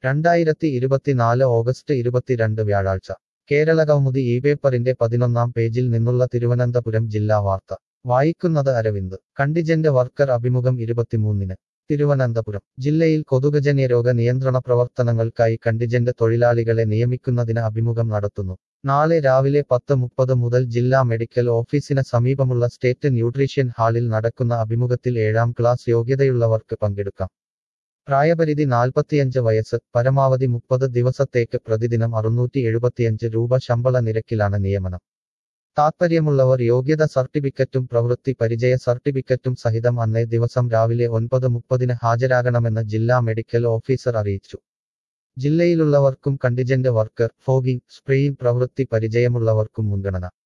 രണ്ടായിരത്തി ഇരുപത്തിനാല് ഓഗസ്റ്റ് ഇരുപത്തിരണ്ട് വ്യാഴാഴ്ച കേരളകൗമുദി ഈ പേപ്പറിന്റെ പതിനൊന്നാം പേജിൽ നിന്നുള്ള തിരുവനന്തപുരം ജില്ലാ വാർത്ത വായിക്കുന്നത് അരവിന്ദ് കണ്ടിജന്റ് വർക്കർ അഭിമുഖം ഇരുപത്തിമൂന്നിന് തിരുവനന്തപുരം ജില്ലയിൽ കൊതുകജന്യരോഗ നിയന്ത്രണ പ്രവർത്തനങ്ങൾക്കായി കണ്ടിജന്റ് തൊഴിലാളികളെ നിയമിക്കുന്നതിന് അഭിമുഖം നടത്തുന്നു നാളെ രാവിലെ പത്ത് മുപ്പത് മുതൽ ജില്ലാ മെഡിക്കൽ ഓഫീസിന് സമീപമുള്ള സ്റ്റേറ്റ് ന്യൂട്രീഷ്യൻ ഹാളിൽ നടക്കുന്ന അഭിമുഖത്തിൽ ഏഴാം ക്ലാസ് യോഗ്യതയുള്ളവർക്ക് പങ്കെടുക്കാം പ്രായപരിധി നാൽപ്പത്തിയഞ്ച് വയസ്സ് പരമാവധി മുപ്പത് ദിവസത്തേക്ക് പ്രതിദിനം അറുന്നൂറ്റി എഴുപത്തിയഞ്ച് രൂപ ശമ്പള നിരക്കിലാണ് നിയമനം താത്പര്യമുള്ളവർ യോഗ്യത സർട്ടിഫിക്കറ്റും പ്രവൃത്തി പരിചയ സർട്ടിഫിക്കറ്റും സഹിതം അന്നേ ദിവസം രാവിലെ ഒൻപത് മുപ്പതിന് ഹാജരാകണമെന്ന് ജില്ലാ മെഡിക്കൽ ഓഫീസർ അറിയിച്ചു ജില്ലയിലുള്ളവർക്കും കണ്ടിജന്റ് വർക്കർ ഫോഗിംഗ് സ്പ്രേയിംഗ് പ്രവൃത്തി പരിചയമുള്ളവർക്കും മുൻഗണന